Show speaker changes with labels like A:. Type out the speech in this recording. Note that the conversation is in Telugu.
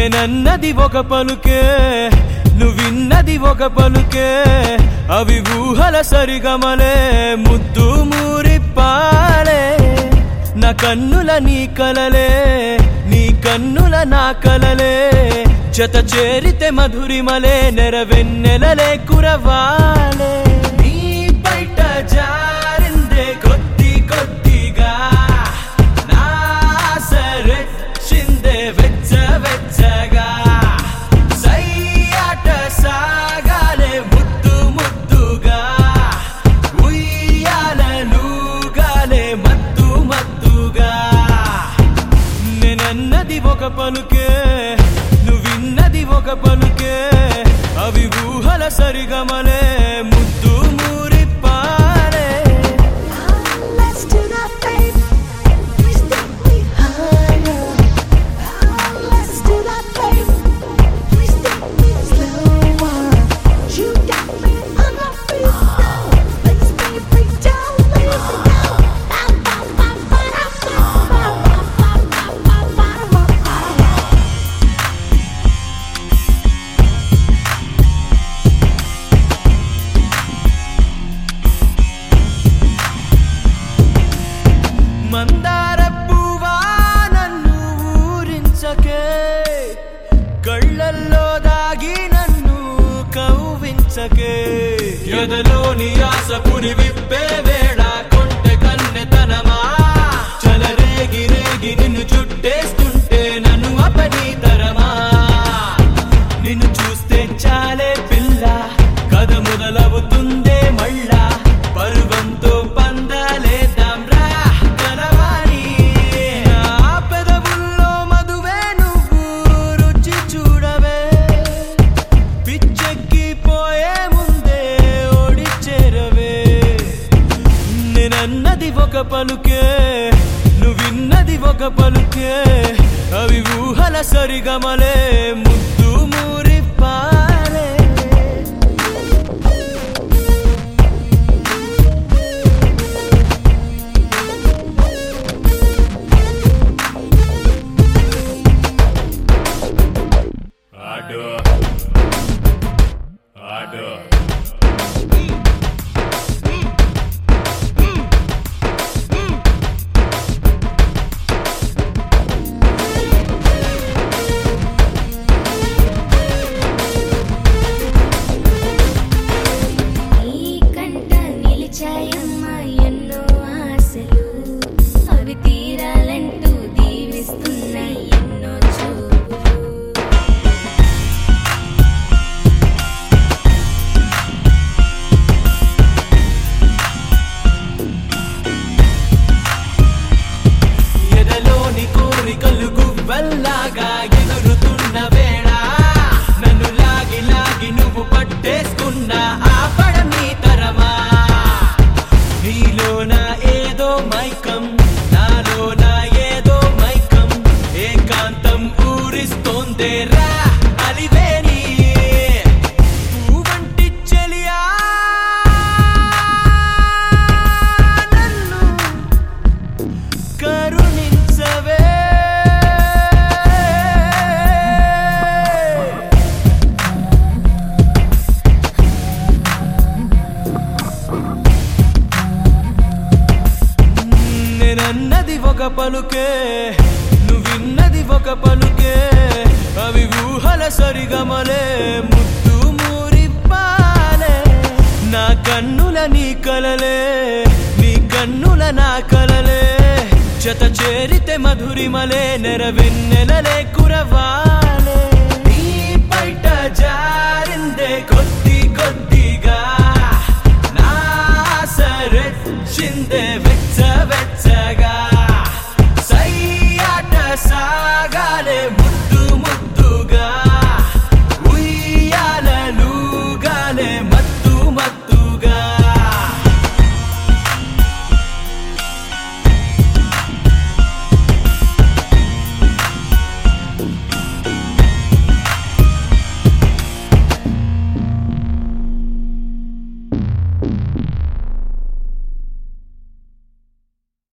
A: నేనన్నది ఒక పలుకే నువ్విన్నది ఒక పలుకే అవి ఊహల సరిగమలే ముద్దు మూరిప్పాలే నా కన్నుల నీ కలలే నీ కన్నుల నా కలలే జత చేరితే మధురిమలే నెరవెన్నెలలే కురవాలే నీ బయట జారిందే కొద్ది కొద్దిగా నా సరెచ్చిందే వెచ్చ వెచ్చగా సయ్యాట సాగాలే ముద్దు ముద్దుగా ఉయ్యాలలుగాలే మత్తు మత్తుగా నేనన్నది ఒక పలుకే నువ్విన్నది ఒక పలుకే అవి ఊహల సరిగమలే ముద్దు మూరిప్పాలే
B: Let's do that, babe. Please take me higher. Let's do that, babe. Please take me slower. You got me on my feet now. Let's baby down, leave me down. Ba, ba, ba, ba, da, ba, ba, ba, ba, ba, ba, ba, ba, ba.
A: మందార పువ్వా నన్ను ఊరించకే కళ్ళల్లో దాగి నన్ను కవ్వించకే ఎదలోని ఆశ పురి విప్పే వేళ కొంటె కన్నె తనమా చలరేగి రేగి నిన్ను చుట్టేస్తుంటే నన్ను అపని తరమా నిన్ను చూస్తే చాలే పిల్ల కథ మొదలవుతుందే మళ్ళా పరువంతో పందాలేద్దాం రా కలవాణి నా పెదవుల్లో మధువే నువ్వు రుచి చూడవే పిచ్చెక్కిపోయే ముందే ఓడి చేరవే నేనన్నది ఒక పలుకే నువ్విన్నది ఒక పలుకే అవి ఊహల సరిగమలే ముద్దు మూరిప్పాలే
C: ఆడు ఆడు
D: ఈ కంట నిలిచాయమ్మ ఎన్నో ఆశలు అవి తీరాలంటూ దీవిస్తున్నాయి ఎన్నో చూపులు
A: ఎదలోని కోరికలు గువ్వల్లాగా ఎగురుతున్న వేళ నన్ను లాగి లాగి నువ్వు పట్టేసుకున్న ఆ పడని తరమా నీలోన ఏదో మైకం నాలోన ఏదో మైకం ఏకాంతం ఊరిస్తోందే రా అలివేని పువ్వంటి చెలియా నన్ను కరుణించవే నేనన్నది ఒక పలుకే నువ్విన్నది ఒక పలుకే అవి ఊహల సరిగమలే ముద్దు మూరిప్పాలే నా కన్నుల నీ కలలే నీ కన్నుల నా కలలే జత చేరితే మధురిమలే నెరవెన్నెలలే కురవాలే నీ బయట జారిందే కొద్ది కొద్దిగా నా సరెచ్చిందే